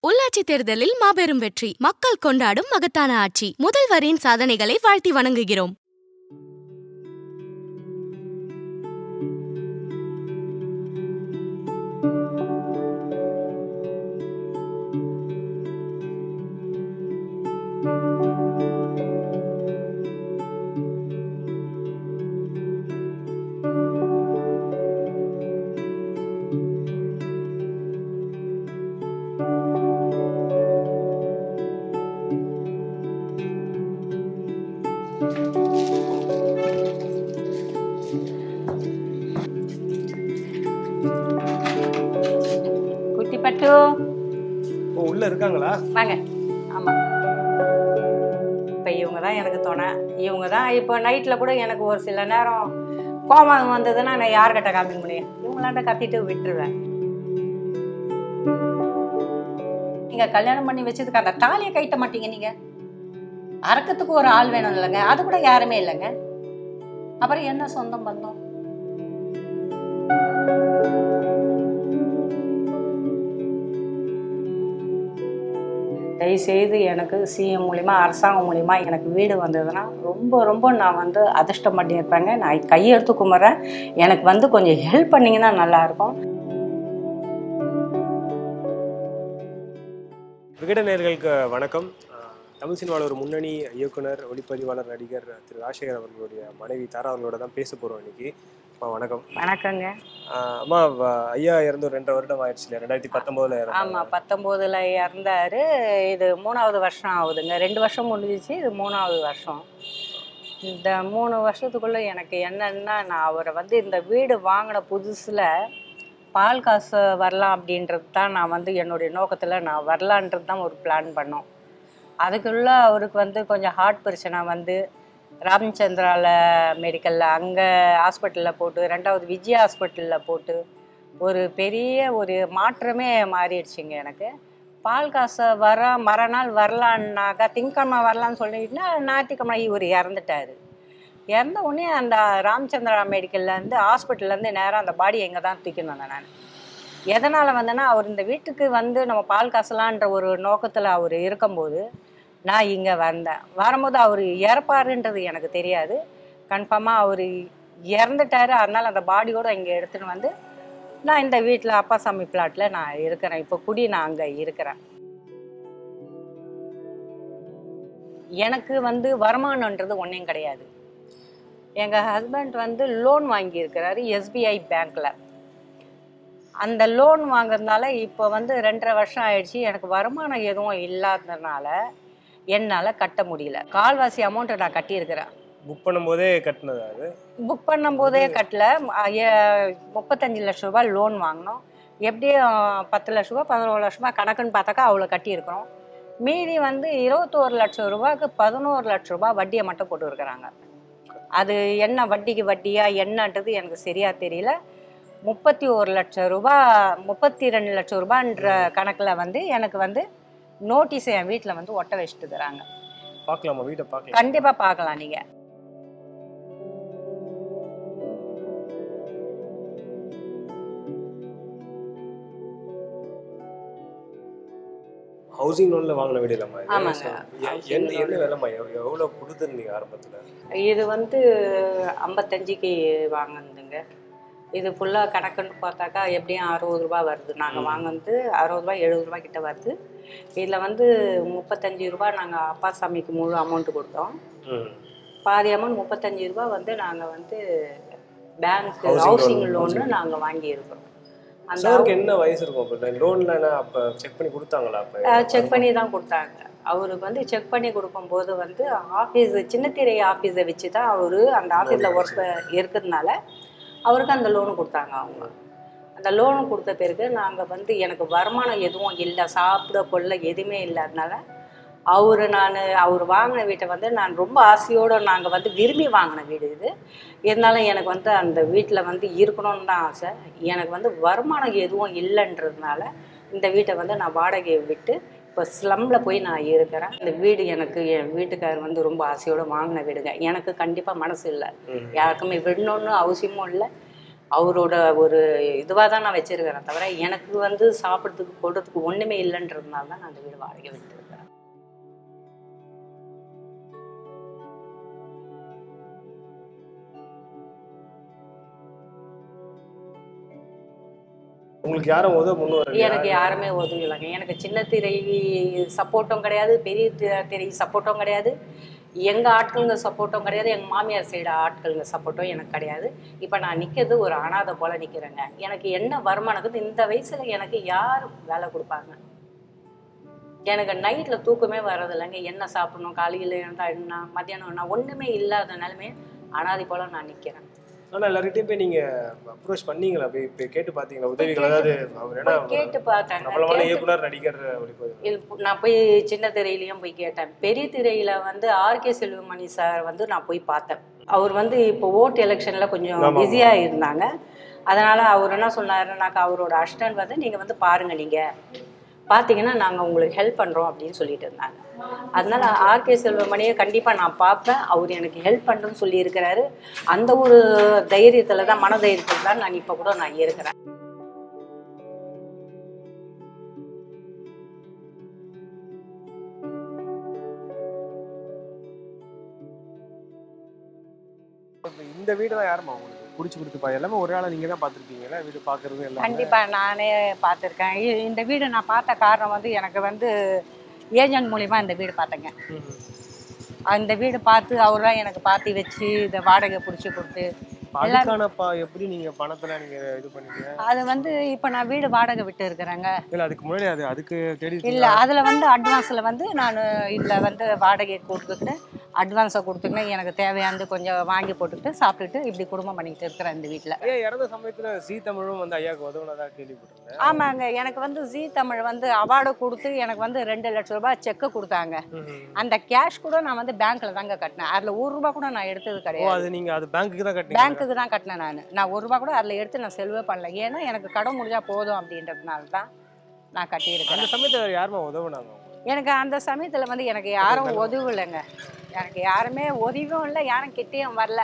உள்ளாட்சி தேர்தலில் மாபெரும் வெற்றி மக்கள் கொண்டாடும் மகத்தான ஆட்சி முதல்வரின் சாதனைகளை வாழ்த்தி வணங்குகிறோம் குட்டி பட்டு ஓ உள்ள இருக்காங்களா வாங்க ஆமாம் இப்போ இவங்க தான் எனக்கு துணை இவங்க தான் இப்போ நைட்டில் கூட எனக்கு ஒரு சில நேரம் கோபம் வந்ததுன்னா நான் யார்கிட்ட காமிக்க முடியும் இவங்களாண்ட கத்திட்டு விட்டுருவேன் நீங்கள் கல்யாணம் பண்ணி வச்சதுக்கு அந்த தாலியை கைட்ட மாட்டீங்க நீங்கள் அறக்கத்துக்கு ஒரு ஆள் வேணும் இல்லைங்க அது கூட யாருமே இல்லைங்க அப்புறம் என்ன சொந்தம் பந்தம் தயவுசெய்து எனக்கு சிஎம் மூலிமா அரசாங்கம் மூலிமா எனக்கு வீடு வந்ததுன்னா ரொம்ப ரொம்ப நான் வந்து அதிர்ஷ்டம் பண்ணியிருப்பேங்க நான் கையெடுத்து கும்பிட்றேன் எனக்கு வந்து கொஞ்சம் ஹெல்ப் பண்ணிங்கன்னா நல்லாயிருக்கும் விகட நேயர்களுக்கு வணக்கம் அஹ், தமிழ் சினிமாவில் ஒரு முன்னணி இயக்குனர் ஒளிப்பதிவாளர் நடிகர் திரு ராஜசேகர் அவர்களுடைய மனைவி தாரா அவர்களோட தான் பேச போகிறோம் இன்னைக்கு அம்மா வணக்கம் வணக்கங்க அஹ், அம்மா வ- ஐயா இறந்து ஒரு ரெண்டரை வருடம் ஆயிடுச்சு இல்லையா ரெண்டாயிரத்தி பத்தொம்போதுல இறந்தாங்க ஆமாம் பத்தொம்போதில் இறந்தாரு இது மூணாவது வருஷம் ஆகுதுங்க ரெண்டு வருஷம் முடிஞ்சிச்சு இது மூணாவது வருஷம் இந்த மூணு வருஷத்துக்குள்ளே எனக்கு என்னன்னா நான் அவரை வந்து இந்த வீடு வாங்கின புதுசில் பால் காசு வரலாம் அப்படின்றது தான் நான் வந்து என்னுடைய நோக்கத்தில் நான் வரலான்றது தான் ஒரு பிளான் பண்ணோம் அதுக்குள்ள அவருக்கு வந்து கொஞ்சம் ஹார்ட் பிரச்சனை வந்து ராமச்சந்திரால மெடிக்கலில் அங்கே ஹாஸ்பிட்டலில் போட்டு ரெண்டாவது விஜய் ஹாஸ்பிட்டலில் போட்டு ஒரு பெரிய ஒரு மாற்றமே மாறிடுச்சுங்க எனக்கு பால் காசை வர மறுநாள் வரலான்னாக்கா திங்கக்கிழமை வரலான்னு சொல்லிட்டுனா ஞாயிற்றுக்கிழமை இவர் இறந்துட்டார் இறந்த உடனே அந்த ராமச்சந்திரா மெடிக்கல்லேருந்து ஹாஸ்பிட்டல்லேருந்து நேராக அந்த பாடி எங்கே தான் தூக்கின்னு வந்தேன் நான் எதனால் வந்தேன்னா அவர் இந்த வீட்டுக்கு வந்து நம்ம பால் காசலான்ற ஒரு நோக்கத்தில் அவர் இருக்கும்போது நான் இங்கே வந்தேன் வரும்போது அவர் இறப்பாருன்றது எனக்கு தெரியாது கன்ஃபார்மாக அவர் இறந்துட்டாரு அதனால் அந்த பாடியோடு இங்கே எடுத்துகிட்டு வந்து நான் இந்த வீட்டில் அப்பாசாமி பிளாட்டில் நான் இருக்கிறேன் இப்போ குடி நான் அங்கே இருக்கிறேன் எனக்கு வந்து வருமானன்றது ஒன்றையும் கிடையாது எங்கள் ஹஸ்பண்ட் வந்து லோன் வாங்கியிருக்கிறாரு எஸ்பிஐ பேங்க்கில் அந்த லோன் வாங்குறதுனால இப்போ வந்து ரெண்டரை வருஷம் ஆயிடுச்சு எனக்கு வருமானம் எதுவும் இல்லாததுனால என்னால் கட்ட முடியல கால்வாசி அமௌண்ட்டை நான் கட்டியிருக்கிறேன் புக் பண்ணும்போதே கட்டினது அது புக் பண்ணும்போதே கட்டல அ, எ- முப்பத்தஞ்சு லட்ச ரூபாய் லோன் வாங்கினோம் எப்படியும் பத்து லட்ச ரூபாய் பதினோரு லட்ச ரூபாய் கணக்குன்னு பார்த்தாக்கா அவ்வளோ கட்டியிருக்கிறோம் மீதி வந்து இருபத்தோரு லட்சம் ரூபாய்க்கு பதினோரு லட்ச ரூபாய் வட்டியை மட்டும் போட்டு இருக்கிறாங்க அது என்ன வட்டிக்கு வட்டியா என்னன்றது எனக்கு சரியா தெரியல முப்பத்தி ஒரு லட்சம் ரூபாய் முப்பத்தி ரெண்டு லட்சம் ரூபான்ற கணக்கில் வந்து எனக்கு வந்து நோட்டீஸ் என் வீட்டில் வந்து ஒட்ட வச்சுட்டு இருக்கிறாங்க பார்க்கலாமா வீட்டை பார்க்கலாம் கண்டிப்பாக பார்க்கலாம் நீங்கள் ஹவுசிங் லோனில் வாங்கின வீடு இல்லைம்மா இது? ஆமாங்க. எ- என்ன என்ன விலைம்மா எவ்- எவ்வளோ கொடுத்துருந்தீங்க ஆரம்பத்தில் இது வந்து ஐம்பத்தஞ்சுக்கு வாங்கினதுங்க இது ஃபுல்லாக கணக்குன்னு பார்த்தாக்கா எப்படியும் அறுபது ரூபா வருது நாங்கள் வாங்கினது அறுபது ரூபாய் எழுபது ரூபாய் கிட்ட வருது இதில் வந்து முப்பத்தஞ்சு ரூபாய் நாங்கள் அப்பா சாமிக்கு முழு அமௌண்ட்டு கொடுத்தோம் ம் பாதி அமௌண்ட் முப்பத்தஞ்சு ரூபாய் வந்து நாங்கள் வந்து பேங்க் Housing ஹவுசிங் loan, லோன்னு housing. நாங்கள் வாங்கியிருக்கிறோம் அந்த சாருக்கு என்ன வயசு இருக்கும் அப்போ லோனில் என்ன அப்போ செக் பண்ணி கொடுத்தாங்களா அப்போ செக் பண்ணி தான் கொடுத்தாங்க அவருக்கு வந்து செக் பண்ணி கொடுக்கும்போது வந்து ஆஃபீஸ் சின்னத்திரை ஆஃபீஸை வச்சு தான் அவர் அந்த ஆஃபீஸில் ஒர்க் இருக்கிறதுனால அவருக்கு அந்த லோனு கொடுத்தாங்க அவங்க அந்த லோனு கொடுத்த பிறகு நாங்கள் வந்து எனக்கு வருமானம் எதுவும் இல்லை சாப்பிட கொள்ள எதுவுமே இல்லாதனால அவர் நான் அவர் வாங்கின வீட்டை வந்து நான் ரொம்ப ஆசையோடு நாங்கள் வந்து விரும்பி வாங்கின வீடு இது இருந்தாலும் எனக்கு வந்து அந்த வீட்டில் வந்து இருக்கணும்னு தான் ஆசை எனக்கு வந்து வருமானம் எதுவும் இல்லைன்றதுனால இந்த வீட்டை வந்து நான் வாடகையை விட்டு இப்போ ஸ்லம்மில் போய் நான் இருக்கிறேன் இந்த வீடு எனக்கு என் வீட்டுக்காரர் வந்து ரொம்ப ஆசையோடு வாங்கின வீடுங்க எனக்கு கண்டிப்பாக மனசு இல்லை ம். யாருக்குமே விடணும்னு அவசியமும் இல்லை அவரோட ஒரு இதுவாக தான் நான் வச்சிருக்கிறேன் தவிர எனக்கு வந்து சாப்பிட்றதுக்கு கொள்றதுக்கு ஒன்றுமே இல்லைன்றதுனால தான் நான் அந்த வீடு வாடகை விட்டுருக்கிறேன் உங்களுக்கு யாரும் உதவ முன் வரலையா? எனக்கு யாருமே உதவி இல்லைங்க எனக்கு சின்ன திரை சப்போர்ட்டும் கிடையாது பெரிய தி- திரை சப்போர்ட்டும் கிடையாது எங்கள் ஆட்களுங்க சப்போர்ட்டும் கிடையாது எங்கள் மாமியார் சைடு ஆட்களுங்க சப்போர்ட்டும் எனக்கு கிடையாது இப்போ நான் நிற்கிறது ஒரு அனாதை போல் நிற்கிறேங்க எனக்கு என்ன வருமானம் இந்த வயசில் எனக்கு யார் வேலை கொடுப்பாங்க எனக்கு நைட்டில் தூக்கமே வர்றதில்லைங்க என்ன சாப்பிடணும் காலையில் இருந்தா என்ன மத்தியானம் என்ன ஒன்றுமே இல்லாத நிலைமை அனாதை போல் நான் நிற்கிறேன் ஆனா எல்லார்கிட்டயும் போய் நீங்க அப்ரோச் பண்ணீங்களா போய் போய் கேட்டு பாத்தீங்களா உதவிகள் அதாவது அவர் என்ன போய் கேட்டு பார்த்தேங்க பிரபலமான கேட்டு இயக்குனர் நடிகர் ஒளிப்பதிவு இது நான் போய் சின்ன திரையிலையும் போய் கேட்டேன் பெரிய திரையில வந்து ஆர்கே செல்வமணி சார் வந்து நான் போய் பார்த்தேன் அவர் வந்து இப்போ ஓட் எலெக்ஷன்ல கொஞ்சம் ஆமா. பிஸியா இருந்தாங்க அதனால அவர் என்ன சொன்னாருனாக்கா அவரோட அசிஸ்டன்ட் வந்து நீங்க வந்து பாருங்க நீங்க பார்த்தீங்கன்னா நாங்கள் உங்களுக்கு ஹெல்ப் பண்ணுறோம் அப்படின்னு சொல்லிட்டு இருந்தாங்க அதனால ஆர்கே செல்வமணியை கண்டிப்பாக நான் பார்ப்பேன் அவர் எனக்கு ஹெல்ப் பண்ணுறேன்னு சொல்லி இருக்கிறாரு அந்த ஒரு தைரியத்தில் தான் மன தைரியத்தில் தான் நான் இப்போ கூட நான் இருக்கிறேன் இப்ப இந்த வீடெல்லாம் யாருமா உங்களுக்கு பிடிச்சி கொடுத்துப்பா எல்லாமே ஒரே ஆளா நீங்க தான் பார்த்துருப்பீங்களா வீடு பார்க்கறது எல்லாம் கண்டிப்பா நானே பார்த்துருக்கேன் இ- இந்த வீடு நான் பார்த்த காரணம் வந்து எனக்கு வந்து ஏஜென்ட் மூலிமா இந்த வீடு பார்த்தேங்க அந்த வீடு பார்த்து அவர் தான் எனக்கு பார்த்து வச்சு இந்த வாடகை பிடிச்சி கொடுத்து அதுக்கானப்பா எப்படி நீங்க பணத்துல நீங்க இது பண்ணீங்க அது வந்து இப்போ நான் வீடு வாடகை விட்டு இருக்கிறேங்க இல்ல அதுக்கு முன்னாடி அது அதுக்கு தேடி இல்லை அதில் வந்து அட்வான்ஸில் வந்து நான் இதில் வந்து வாடகை கொடுத்துக்கிட்டு அட்வான்ஸை கொடுத்துக்கிட்டு எனக்கு தேவையானது கொஞ்சம் வாங்கி போட்டுக்கிட்டு சாப்பிட்டுட்டு இப்படி குடும்பம் பண்ணிக்கிட்டு இருக்கிறேன் இந்த வீட்டில் ஐயா இறந்த சமயத்துல சீ தமிழும் வந்து ஐயாவுக்கு உதவுனதா கேள்விப்பட்டிருந்தேன் ஆமாங்க எனக்கு வந்து ஜீ தமிழ் வந்து அவார்டு கொடுத்து எனக்கு வந்து ரெண்டு லட்ச ரூபாய் செக்கு கொடுத்தாங்க அந்த கேஷ் கூட நான் வந்து பேங்க்ல தாங்க கட்டினேன் அதுல ஒரு ரூபா கூட நான் எடுத்தது ஓ கிடையாது அது நீங்க அது பேங்க்குக்கு தான் கட்டினீங்க பேங்க்குக்கு தான் கட்டினேன் நான் நான் ஒரு ரூபா கூட அதுல எடுத்து நான் செலவே பண்ணல ஏன்னா எனக்கு கடன் முடிஞ்சா போதும் அப்படின்றதுனால தான் நான் அந்த கட்டியிருக்கிறேன் சமயத்துல வேற யாருமா உதவுனாங்க உங்களுக்கு? எனக்கு அந்த சமயத்துல வந்து எனக்கு யாரும் உதவலைங்க எனக்கு யாருமே உதவியும் இல்லை யாரும் கிட்டேயும் வரல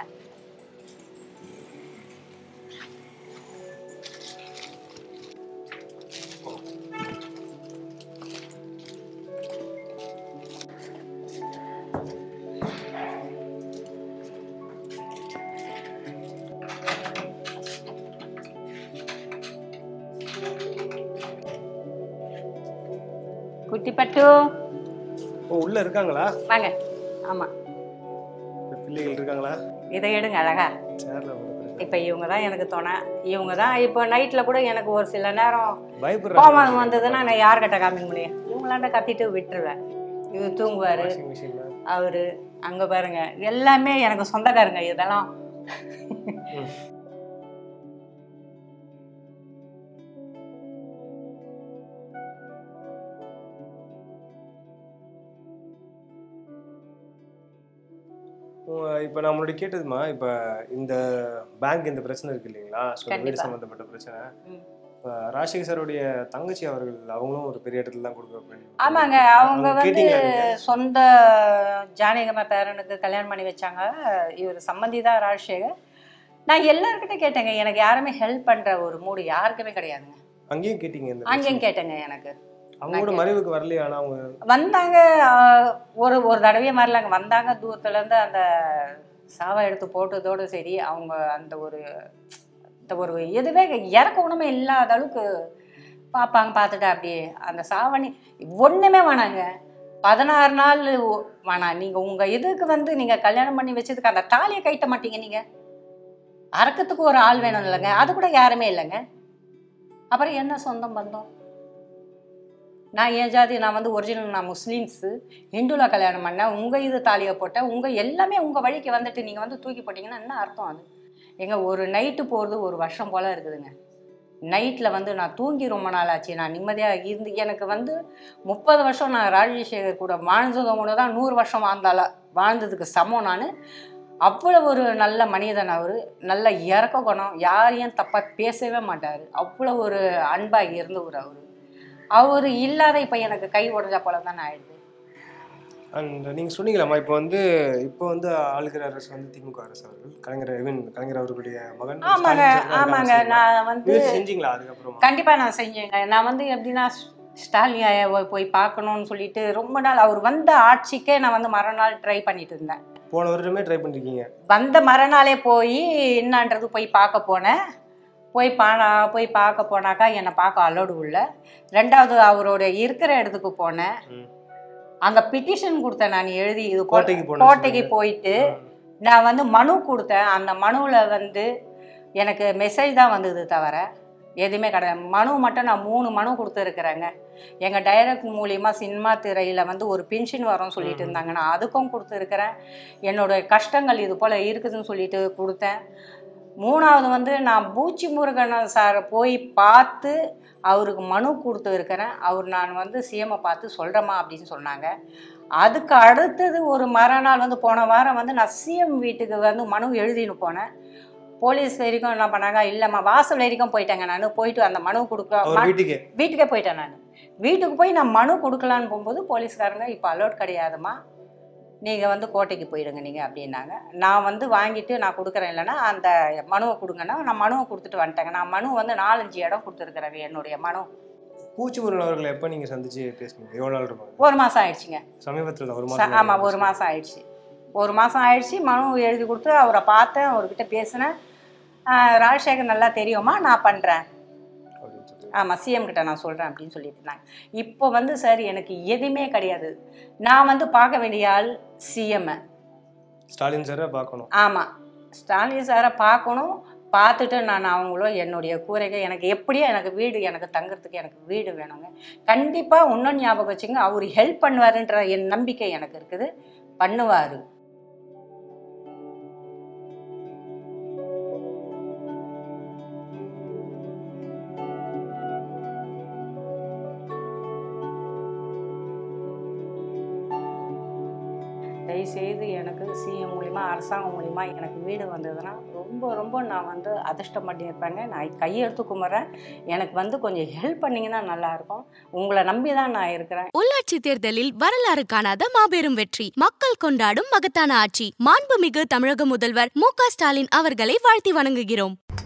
குட்டி பட்டு ஓ உள்ள இருக்காங்களா வாங்க ஆமா இந்த பிள்ளைகள் இருக்காங்களா இதை எடுங்க அழகா சேர்ல ஒரு பிரச்சனை. இப்போ இவங்க தான் எனக்கு துணை இவங்க தான் இப்போ நைட்டில் கூட எனக்கு ஒரு சில நேரம் பயப்படுறாங்க கோபம் வந்ததுன்னா நான் யார்கிட்ட காமிக்க முடியும் இவங்களாண்ட கத்திட்டு விட்டுருவேன் இவர் தூங்குவார் வாஷிங் மிஷின்ல அவரு அங்கே பாருங்க எல்லாமே எனக்கு சொந்தக்காரங்க இதெல்லாம் இப்போ நான் முன்னாடி கேட்டதுமா இப்போ இந்த பேங்க் இந்த பிரச்சனை இருக்கு இல்லைங்களா ஸோ வீடு கண்டிப்பா. சம்மந்தப்பட்ட பிரச்சனை ம். இப்போ ராஜசேகர் சாருடைய தங்கச்சி அவர்கள் அவங்களும் ஒரு பெரிய இடத்துல தான் கொடுக்க அப்படின்னு ஆமாங்க அவங்க வந்து கேட்டீங்களா நீங்க? சொந்த ஜானகம்மா பேரனுக்கு கல்யாணம் பண்ணி வச்சாங்க இவர் சம்மந்தி தான் ராஜசேகர் நான் எல்லாருக்கிட்ட கேட்டேங்க எனக்கு யாருமே ஹெல்ப் பண்ணுற ஒரு மூடு யாருக்குமே கிடையாதுங்க அங்கேயும் கேட்டீங்க இந்த அங்கேயும் கேட்டேங்க எனக்கு அவங்களோட மறைவுக்கு வரலையா ஆனா அவங்க வந்தாங்க ஆஹ், ஒரு ஒரு தடவையே வரலாங்க வந்தாங்க தூரத்துலேருந்து அந்த சாவை எடுத்து போட்டதோடு சரி அவங்க அந்த ஒரு இந்த ஒரு எதுவே இறக்க உணமே இல்லாத அளவுக்கு பார்ப்பாங்க பார்த்துட்டு அப்படியே அந்த சாவணி ஒன்றுமே வேணாங்க பதினாறு நாள் ஒ- வேணாம் நீங்கள் உங்கள் இதுக்கு வந்து நீங்கள் கல்யாணம் பண்ணி வச்சதுக்கு அந்த தாலியை கைட்ட மாட்டீங்க நீங்கள் அறக்கத்துக்கு ஒரு ஆள் வேணும் இல்லைங்க அது கூட யாருமே இல்லைங்க அப்புறம் என்ன சொந்தம் பந்தம் நான் என் ஜாதி நான் வந்து ஒரிஜினல் நான் முஸ்லீம்ஸு ஹிந்துவில் கல்யாணம் பண்ணேன் உங்கள் இது தாலியை போட்டேன் உங்கள் எல்லாமே உங்கள் வழிக்கு வந்துட்டு நீங்கள் வந்து தூக்கி போட்டிங்கன்னா என்ன அர்த்தம் அது எங்க ஒரு நைட்டு போகிறது ஒரு வருஷம் போல் இருக்குதுங்க நைட்டில் வந்து நான் தூங்கி ரொம்ப நாள் ஆச்சு நான் நிம்மதியாக இருந்து எனக்கு வந்து முப்பது வருஷம் நான் ராஜசேகர் கூட வாழ்ந்ததும் கூட தான் நூறு வருஷம் வாழ்ந்தால வாழ்ந்ததுக்கு சமம் நான் அவ்வளோ ஒரு நல்ல மனிதன் அவர் நல்ல இறக்க குணம் யாரையும் தப்பாக பேசவே மாட்டார் அவ்வளோ ஒரு அன்பாக இருந்தவர் அவர் அவர் இல்லாத இப்போ எனக்கு கை உடஞ்ச போல தான் ஆயிடுது அண்ட் நீங்கள் சொன்னீங்களாம்மா இப்போ வந்து இப்போ வந்து ஆளுகிற அரசு வந்து திமுக அரசு அவர்கள் கலைஞர் even கலைஞர் அவர்களுடைய மகன் ஆமாங்க ஸ்டாலின் சார் தான் ஆமாங்க அரசு. நான் வந்து முயற்சி செஞ்சீங்களா அதுக்கப்புறமா கண்டிப்பா நான் செஞ்சேங்க நான் வந்து எப்படின்னா ஸ்டாலின் ஐயாவை போய் பார்க்கணும்னு சொல்லிட்டு ரொம்ப நாள் அவர் வந்த ஆட்சிக்கே நான் வந்து மறுநாள் ட்ரை பண்ணிட்டு இருந்தேன் போன வருடமே ட்ரை பண்ணிருக்கீங்க வந்த மறுநாளே போய் என்னன்றது போய் பார்க்க போனேன் போய் பானா போய் பார்க்க போனாக்கா என்னை பார்க்க அலோடு உள்ள ரெண்டாவது அவரோட இருக்கிற இடத்துக்கு போனேன் ம். அங்கே பிட்டிஷன் கொடுத்தேன் நான் எழுதி இது கோ- கோட்டைக்கு போனேன்னு கோட்டைக்கு சொன்னீங்க. போயிட்டு நான் வந்து மனு கொடுத்தேன் அந்த மனுவில் வந்து எனக்கு மெசேஜ் தான் வந்தது தவிர எதுவுமே கிடையாது மனு மட்டும் நான் மூணு மனு கொடுத்துருக்குறேங்க எங்கள் டைரக்ட் மூலியமாக சினிமா திரையில் வந்து ஒரு பென்ஷன் வரும்னு சொல்லிட்டு ம். இருந்தாங்க நான் அதுக்கும் கொடுத்துருக்குறேன் என்னோட கஷ்டங்கள் இது போல் இருக்குதுன்னு சொல்லிட்டு கொடுத்தேன் மூணாவது வந்து நான் பூச்சி முருகன் சாரை போய் பார்த்து அவருக்கு மனு கொடுத்து இருக்கிறேன் அவர் நான் வந்து சிஎம்ஐ பார்த்து சொல்கிறேம்மா அப்படின்னு சொன்னாங்க அதுக்கு அடுத்தது ஒரு மறுநாள் வந்து போன வாரம் வந்து நான் சிஎம் வீட்டுக்கு வந்து மனு எழுதின்னு போனேன் போலீஸ் வரைக்கும் என்ன பண்ணாங்க இல்லைம்மா வாசல் வரைக்கும் போயிட்டேங்க நான் போயிட்டு அந்த மனு கொடுக்க அவர் வீட்டுக்கே வீட்டுக்கே போயிட்டேன் நான் வீட்டுக்கு போய் நான் மனு கொடுக்கலான்னு போகும்போது போலீஸ்காரங்க இப்போ அலோட் கிடையாதும்மா நீங்கள் வந்து கோட்டைக்கு போயிடுங்க நீங்கள் அப்படின்னாங்க நான் வந்து வாங்கிட்டு நான் கொடுக்குறேன் இல்லைன்னா அந்த மனுவை கொடுங்கன்னா நான் மனுவை கொடுத்துட்டு வந்துட்டேங்க நான் மனு வந்து நாலஞ்சு இடம் கொடுத்துருக்குறேன் என்னுடைய மனு பூச்சிமுருகன் அவர்களை எப்போ நீங்கள் சந்திச்சு பேசுனீங்க எவ்வளோ நாள் இருக்கும் ஒரு மாதம் ஆயிடுச்சுங்க சமீபத்தில் ஒரு ச- மாதம் ஆமா ஒரு மாதம் ஆயிடுச்சு ஒரு மாதம் ஆயிடுச்சு மனு எழுதி கொடுத்து அவரை பார்த்தேன் அவர்கிட்ட பேசினேன் ஆஹ் ராஜசேகர் நல்லா தெரியுமா நான் பண்ணுறேன் அப்படின்னு சொல்லி ஆமாம் சிஎம் கிட்ட நான் சொல்கிறேன் அப்படின்னு சொல்லிட்டு இருந்தாங்க இப்போ வந்து சார் எனக்கு எதுவுமே கிடையாது நான் வந்து பார்க்க வேண்டிய ஆள் சிஎம்மை ஸ்டாலின் சாரை பார்க்கணும் ஆமாம் ஸ்டாலின் சாரை பார்க்கணும் பார்த்துட்டு நான் அவங்களும் என்னுடைய கூரைகள் எனக்கு எப்படியோ எனக்கு வீடு எனக்கு தங்குறதுக்கு எனக்கு வீடு வேணுங்க கண்டிப்பாக இன்னும் ஞாபகம் வச்சுங்க அவர் ஹெல்ப் பண்ணுவாருன்ற என் நம்பிக்கை எனக்கு இருக்குது பண்ணுவார் தயவுசெய்து எனக்கு சிஎம் மூலிமா அரசாங்கம் மூலிமா எனக்கு வீடு வந்ததுன்னா ரொம்ப ரொம்ப நான் வந்து அதிர்ஷ்டம் பண்ணியிருப்பேங்க நான் கையெழுத்து கும்பிட்றேன் எனக்கு வந்து கொஞ்சம் ஹெல்ப் பண்ணிங்கன்னா நல்லாயிருக்கும் உங்களை நம்பி தான் நான் இருக்கிறேன் உள்ளாட்சி தேர்தலில் வரலாறு காணாத மாபெரும் வெற்றி மக்கள் கொண்டாடும் மகத்தான ஆட்சி மாண்புமிகு தமிழக முதல்வர் மு க ஸ்டாலின் அவர்களை வாழ்த்தி வணங்குகிறோம்